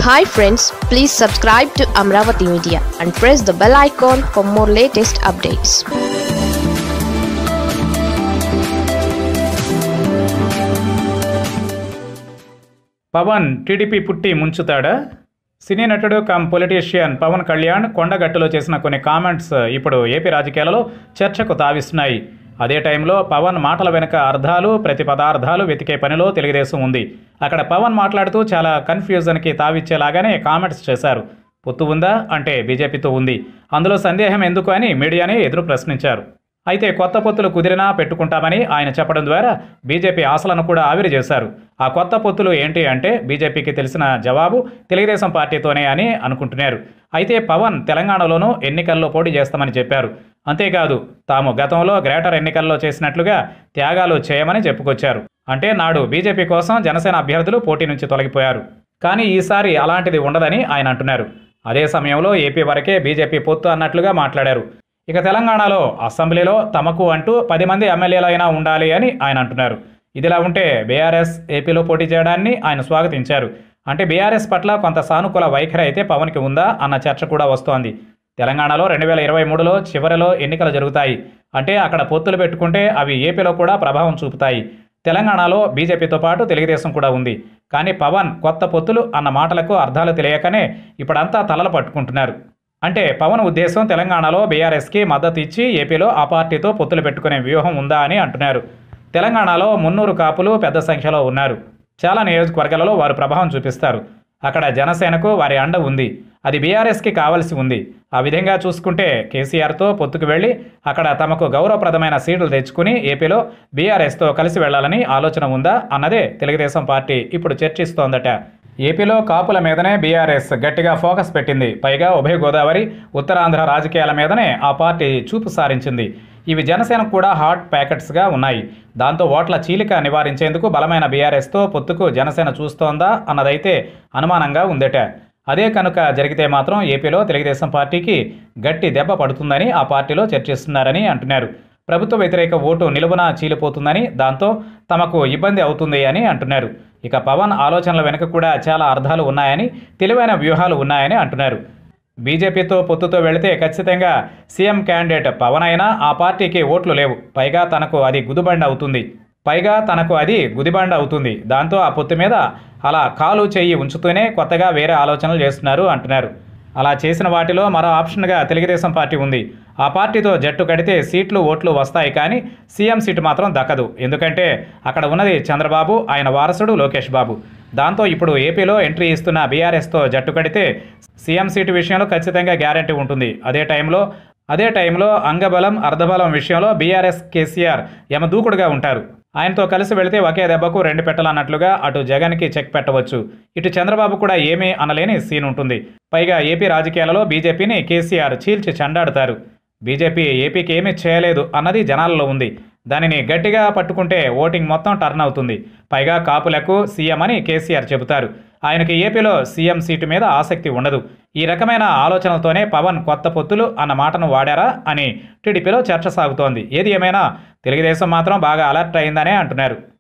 hi friends please subscribe to Amaravati media and press the bell icon for more latest updates Pawan TDP పుట్టి ముంచుతాడా cine నటుడు come politician Pawan Kalyan కొండగట్టులో చేసిన కొన్ని comments ఇప్పుడు ఏపీ రాజకీయాలలో చర్చకు తావిస్తున్నాయి అదే టైంలో పవన్ మాటల వెనుక అర్థాలు ప్రతి పదార్థాలు వెతికే పనిలో తెలుగుదేశం ఉంది అక్కడ పవన్ మాట్లాడుతూ చాలా కన్ఫ్యూజన్కి తావిచ్చేలాగానే కామెంట్స్ చేశారు పొత్తు ఉందా అంటే బీజేపీతో ఉంది అందులో సందేహం ఎందుకు అని మీడియాని ఎదురు ప్రశ్నించారు అయితే కొత్త పొత్తులు కుదిరినా పెట్టుకుంటామని ఆయన చెప్పడం ద్వారా బీజేపీ ఆశలను కూడా ఆవిరి చేశారు ఆ కొత్త పొత్తులు ఏంటి అంటే బీజేపీకి తెలిసిన జవాబు తెలుగుదేశం పార్టీతోనే అని అనుకుంటున్నారు అయితే పవన్ తెలంగాణలోనూ ఎన్నికల్లో పోటీ చేస్తామని చెప్పారు అంతేకాదు తాము గతంలో గ్రేటర్ ఎన్నికల్లో చేసినట్లుగా త్యాగాలు చేయమని చెప్పుకొచ్చారు అంటే నాడు బీజేపీ కోసం జనసేన అభ్యర్థులు పోటీ నుంచి తొలగిపోయారు కానీ ఈసారి అలాంటిది ఉండదని ఆయన అంటున్నారు అదే సమయంలో ఏపీ వరకే బీజేపీ పొత్తు అన్నట్లుగా మాట్లాడారు ఇక తెలంగాణలో అసెంబ్లీలో తమకు అంటూ పది మంది ఎమ్మెల్యేలు అయినా ఉండాలి అని ఆయన అంటున్నారు ఇదిలా ఉంటే బీఆర్ఎస్ ఏపీలో పోటీ చేయడాన్ని ఆయన స్వాగతించారు అంటే బీఆర్ఎస్ పట్ల కొంత సానుకూల వైఖరి అయితే పవన్కి ఉందా అన్న చర్చ కూడా వస్తోంది తెలంగాణలో రెండు వేల ఇరవై మూడులో చివరిలో ఎన్నికలు జరుగుతాయి అంటే అక్కడ పొత్తులు పెట్టుకుంటే అవి ఏపీలో కూడా ప్రభావం చూపుతాయి తెలంగాణలో బీజేపీతో పాటు తెలుగుదేశం కూడా ఉంది కానీ పవన్ కొత్త పొత్తులు అన్న మాటలకు అర్థాలు తెలియకనే ఇప్పుడంతా తలలు పట్టుకుంటున్నారు అంటే పవన్ ఉద్దేశం తెలంగాణలో బీఆర్ఎస్కి మద్దతు ఇచ్చి ఏపీలో ఆ పార్టీతో పొత్తులు పెట్టుకునే వ్యూహం ఉందా అని అంటున్నారు తెలంగాణలో మున్నూరు కాపులు పెద్ద సంఖ్యలో ఉన్నారు చాలా నియోజకవర్గాలలో వారు ప్రభావం చూపిస్తారు అక్కడ జనసేనకు వారి అండ ఉంది అది బీఆర్ఎస్కి కావాల్సి ఉంది ఆ విధంగా చూసుకుంటే కేసీఆర్తో పొత్తుకు వెళ్ళి అక్కడ తమకు గౌరవప్రదమైన సీట్లు తెచ్చుకుని ఏపీలో బీఆర్ఎస్తో కలిసి వెళ్లాలని ఆలోచన ఉందా అన్నదే తెలుగుదేశం పార్టీ ఇప్పుడు చర్చిస్తోందట ఏపీలో కాపుల మీదనే బీఆర్ఎస్ గట్టిగా ఫోకస్ పెట్టింది పైగా ఉభయ గోదావరి ఉత్తరాంధ్ర రాజకీయాల మీదనే ఆ పార్టీ చూపు సారించింది ఇవి జనసేనకు కూడా హాట్ ప్యాకెట్స్గా ఉన్నాయి దాంతో ఓట్ల చీలిక నివారించేందుకు బలమైన బీఆర్ఎస్తో పొత్తుకు జనసేన చూస్తోందా అన్నదైతే అనుమానంగా ఉందట అదే కనుక జరిగితే మాత్రం ఏపీలో తెలుగుదేశం పార్టీకి గట్టి దెబ్బ పడుతుందని ఆ పార్టీలో చర్చిస్తున్నారని అంటున్నారు ప్రభుత్వ వ్యతిరేక ఓటు నిలువున చీలిపోతుందని దాంతో తమకు ఇబ్బంది అవుతుంది అని అంటున్నారు ఇక పవన్ ఆలోచనల వెనుక కూడా చాలా అర్థాలు ఉన్నాయని తెలివైన వ్యూహాలు ఉన్నాయని అంటున్నారు బీజేపీతో పొత్తుతో వెళితే ఖచ్చితంగా సీఎం క్యాండిడేట్ పవన్ అయినా ఆ పార్టీకి ఓట్లు లేవు పైగా తనకు అది గుదిబండ అవుతుంది పైగా తనకు అది గుదిబండ అవుతుంది దాంతో ఆ పొత్తు మీద అలా కాలు చెయ్యి ఉంచుతూనే కొత్తగా వేరే ఆలోచనలు చేస్తున్నారు అంటున్నారు అలా చేసిన వాటిలో మరో ఆప్షన్గా తెలుగుదేశం పార్టీ ఉంది ఆ పార్టీతో జట్టు కడితే సీట్లు ఓట్లు వస్తాయి కానీ సీఎం సీటు మాత్రం దక్కదు ఎందుకంటే అక్కడ ఉన్నది చంద్రబాబు ఆయన వారసుడు లోకేష్ బాబు దాంతో ఇప్పుడు ఏపీలో ఎంట్రీ ఇస్తున్న బీఆర్ఎస్తో జట్టు కడితే సీఎం సీటు విషయంలో ఖచ్చితంగా గ్యారంటీ ఉంటుంది అదే టైంలో అదే టైంలో అంగబలం అర్ధబలం విషయంలో బీఆర్ఎస్ కేసీఆర్ యమదూకుడుగా ఉంటారు ఆయనతో కలిసి వెళితే ఒకే దెబ్బకు రెండు పెట్టాలన్నట్లుగా అటు జగన్కి చెక్ పెట్టవచ్చు ఇటు చంద్రబాబు కూడా ఏమీ అనలేని సీన్ ఉంటుంది పైగా ఏపీ రాజకీయాలలో బీజేపీని కేసీఆర్ చీల్చి చెండాడుతారు బీజేపీ ఏపీకి ఏమీ చేయలేదు అన్నది జనాలలో ఉంది దానిని గట్టిగా పట్టుకుంటే ఓటింగ్ మొత్తం టర్న్ అవుతుంది పైగా కాపులకు సీఎం అని కేసీఆర్ చెబుతారు ఆయనకి ఏపీలో సీఎం సీటు మీద ఆసక్తి ఉండదు ఈ రకమైన ఆలోచనలతోనే పవన్ కొత్త పొత్తులు అన్న మాటను వాడారా అని టీడీపీలో చర్చ సాగుతోంది ఏది ఏమైనా తెలుగుదేశం మాత్రం బాగా అలర్ట్ అయిందనే అంటున్నారు